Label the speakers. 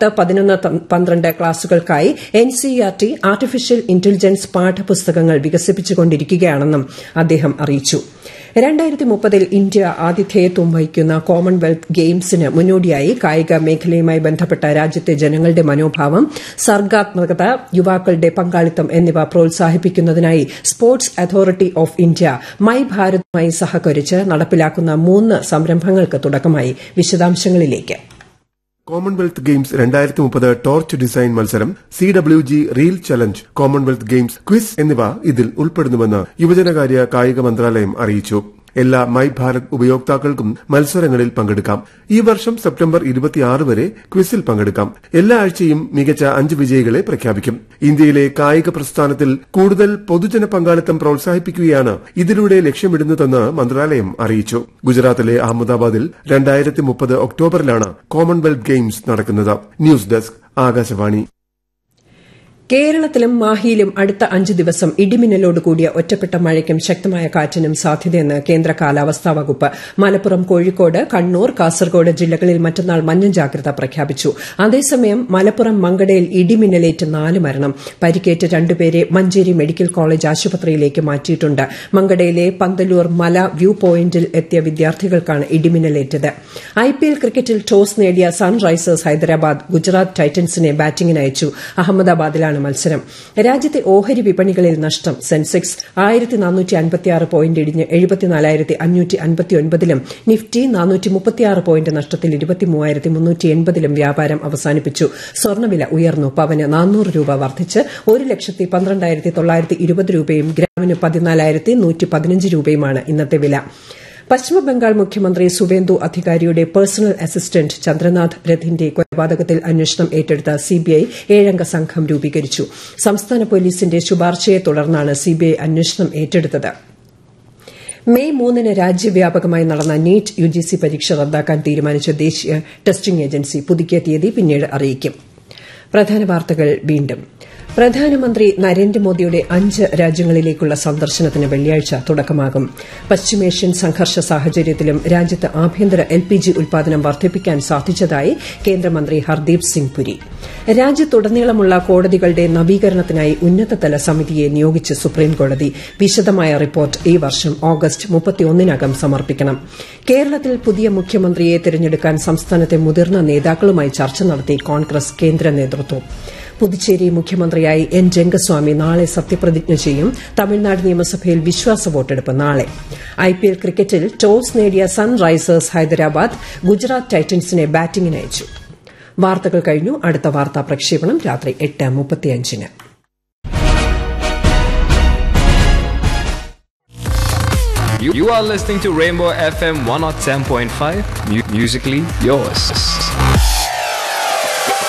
Speaker 1: പത്ത് പതിനൊന്ന് പന്ത്രണ്ട് ക്ലാസുകൾക്കായി എൻസിഇആർടി ആർട്ടിഫിഷ്യൽ ഇന്റലിജൻസ് പാഠപുസ്തകങ്ങൾ വികസിപ്പിച്ചുകൊണ്ടിരിക്കുകയാണെന്നും അദ്ദേഹം അറിയിച്ചു രണ്ടായിരത്തി മുപ്പതിൽ ഇന്ത്യ ആതിഥേയത്വം വഹിക്കുന്ന കോമൺവെൽത്ത് ഗെയിംസിന് മുന്നോടിയായി കായിക മേഖലയുമായി ബന്ധപ്പെട്ട രാജ്യത്തെ ജനങ്ങളുടെ മനോഭാവം സർഗാത്മകത യുവാക്കളുടെ പങ്കാളിത്തം എന്നിവ പ്രോത്സാഹിപ്പിക്കുന്നതിനായി sports authority of India my ഭാരതുമായി സഹകരിച്ച് നടപ്പിലാക്കുന്ന മൂന്ന് സംരംഭങ്ങൾക്ക് തുടക്കമായി വിശദാംശങ്ങളിലേക്ക്
Speaker 2: കോമൺവെൽത്ത് ഗെയിംസ് രണ്ടായിരത്തി മുപ്പത് ടോർച്ച് ഡിസൈൻ മത്സരം C W G reel challenge Commonwealth games quiz എന്നിവ ഇതിൽ ഉൾപ്പെടുന്നുവെന്ന് യുവജനകാര്യ കായിക മന്ത്രാലയം അറിയിച്ചു എല്ലാ മൈ ഭാരത് ഉപയോക്താക്കൾക്കും മത്സരങ്ങളിൽ പങ്കെടുക്കാം ഈ വർഷം സെപ്റ്റംബർ ഇരുപത്തിയാറ് വരെ ക്വിസിൽ പങ്കെടുക്കാം എല്ലാ ആഴ്ചയും മികച്ച അഞ്ച് വിജയികളെ പ്രഖ്യാപിക്കും ഇന്ത്യയിലെ കായിക പ്രസ്ഥാനത്തിൽ കൂടുതൽ പൊതുജന പങ്കാളിത്തം പ്രോത്സാഹിപ്പിക്കുകയാണ് ഇതിലൂടെ ലക്ഷ്യമിടുന്നതെന്ന് മന്ത്രാലയം അറിയിച്ചു ഗുജറാത്തിലെ അഹമ്മദാബാദിൽ രണ്ടായിരത്തി മുപ്പത് ഒക്ടോബറിലാണ് കോമൺവെൽത്ത് ഗെയിംസ് നടക്കുന്നത് ന്യൂസ് ഡെസ്ക് ആകാശവാണി
Speaker 1: കേരളത്തിലും മാഹിയിലും അടുത്ത അഞ്ച് ദിവസം ഇടിമിന്നലോട് കൂടിയ ഒറ്റപ്പെട്ട മഴയ്ക്കും ശക്തമായ കാറ്റിനും സാധ്യതയെന്ന് കേന്ദ്ര കാലാവസ്ഥാ വകുപ്പ് മലപ്പുറം കോഴിക്കോട് കണ്ണൂർ കാസർഗോഡ് ജില്ലകളിൽ മറ്റന്നാൾ മഞ്ഞ ജാഗ്രത പ്രഖ്യാപിച്ചു അതേസമയം മലപ്പുറം മങ്കടയിൽ ഇടിമിന്നലേറ്റ് നാല് മരണം പരിക്കേറ്റ് രണ്ടുപേരെ മഞ്ചേരി മെഡിക്കൽ കോളേജ് ആശുപത്രിയിലേക്ക് മാറ്റിയിട്ടുണ്ട് മങ്കടയിലെ പന്തലൂർ മല വ്യൂ പോയിന്റിൽ എത്തിയ വിദ്യാർത്ഥികൾക്കാണ് ഇടിമിന്നലേറ്റത് ഐപിഎൽ ക്രിക്കറ്റിൽ ടോസ് നേടിയ സൺറൈസേഴ്സ് ഹൈദരാബാദ് ഗുജറാത്ത് ടൈറ്റൻസിനെ ബാറ്റിംഗിന് അയച്ചു അഹമ്മദാബാദിലാണ് മത്സരം രാജ്യത്തെ ഓഹരി വിപണികളിൽ നഷ്ടം സെൻസെക്സ് ആയിരത്തി നാനൂറ്റി അൻപത്തിയാറ് പോയിന്റ് ഇടിഞ്ഞ് എഴുപത്തിനാലായിരത്തി അഞ്ഞൂറ്റി അൻപത്തിയൊൻപതിലും നിഫ്റ്റി നാനൂറ്റി മുപ്പത്തിയാറ് പോയിന്റ് നഷ്ടത്തിൽ ഇരുപത്തിമൂവായിരത്തി മുന്നൂറ്റി എൺപതിലും വ്യാപാരം അവസാനിപ്പിച്ചു സ്വർണ്ണവില ഉയർന്നു പവന് നാനൂറ് രൂപ വർദ്ധിച്ച് ഒരു ലക്ഷത്തി പന്ത്രണ്ടായിരത്തി തൊള്ളായിരത്തി ഇരുപത് രൂപയും ഗ്രാമിന് പതിനാലായിരത്തി നൂറ്റി പതിനഞ്ച് രൂപയുമാണ് ഇന്നത്തെ വില പശ്ചിമബംഗാൾ മുഖ്യമന്ത്രി സുവേന്ദു അധികാരിയുടെ പേഴ്സണൽ അസിസ്റ്റന്റ് ചന്ദ്രനാഥ് രഥിന്റെ കൊലപാതകത്തിൽ അന്വേഷണം ഏറ്റെടുത്ത സിബിഐ ഏഴംഗ സംഘം രൂപീകരിച്ചു സംസ്ഥാന പോലീസിന്റെ ശുപാർശയെ തുടർന്നാണ് സിബിഐ അന്വേഷണം ഏറ്റെടുത്തത് മെയ് മൂന്നിന് രാജ്യവ്യാപകമായി നടന്ന നീറ്റ് യുജിസി പരീക്ഷ റദ്ദാക്കാൻ തീരുമാനിച്ച ദേശീയ ടെസ്റ്റിംഗ് ഏജൻസി പുതുക്കിയ തീയതി പിന്നീട് അറിയിക്കും പ്രധാന വാർത്തകൾ വീണ്ടും പ്രധാനമന്ത്രി നരേന്ദ്രമോദിയുടെ അഞ്ച് രാജ്യങ്ങളിലേക്കുള്ള സന്ദർശനത്തിന് വെള്ളിയാഴ്ച തുടക്കമാകും പശ്ചിമേഷ്യൻ സംഘർഷ സാഹചര്യത്തിലും രാജ്യത്ത് ആഭ്യന്തര എൽ പി ജി ഉൽപാദനം വർദ്ധിപ്പിക്കാൻ സാധിച്ചതായി കേന്ദ്രമന്ത്രി ഹർദീപ് സിംഗ് പുരി രാജ്യത്തുടനീളമുള്ള കോടതികളുടെ നവീകരണത്തിനായി ഉന്നതതല സമിതിയെ നിയോഗിച്ച് സുപ്രീംകോടതി വിശദമായ റിപ്പോർട്ട് ഈ വർഷം ഓഗസ്റ്റ് മുപ്പത്തിയൊന്നിനകം സമർപ്പിക്കണം കേരളത്തിൽ പുതിയ മുഖ്യമന്ത്രിയെ തിരഞ്ഞെടുക്കാൻ സംസ്ഥാനത്തെ മുതിർന്ന നേതാക്കളുമായി ചർച്ച നടത്തി കോൺഗ്രസ് കേന്ദ്ര നേതൃത്വം പുതുച്ചേരി മുഖ്യമന്ത്രിയായി എൻ രംഗസ്വാമി നാളെ സത്യപ്രതിജ്ഞ ചെയ്യും തമിഴ്നാട് നിയമസഭയിൽ വിശ്വാസ വോട്ടെടുപ്പ് നാളെ ഐപിഎൽ ക്രിക്കറ്റിൽ ടോസ് നേടിയ സൺറൈസേഴ്സ് ഹൈദരാബാദ് ഗുജറാത്ത് ടൈറ്റൻസിനെ ബാറ്റിംഗിന് അയച്ചു വാർത്തകൾ കഴിഞ്ഞു അടുത്ത വാർത്താ പ്രക്ഷേപണം രാത്രി എട്ട് മുപ്പത്തിയഞ്ചിന്
Speaker 3: You, you are listening to Rainbow FM 107.5, mu- musically yours.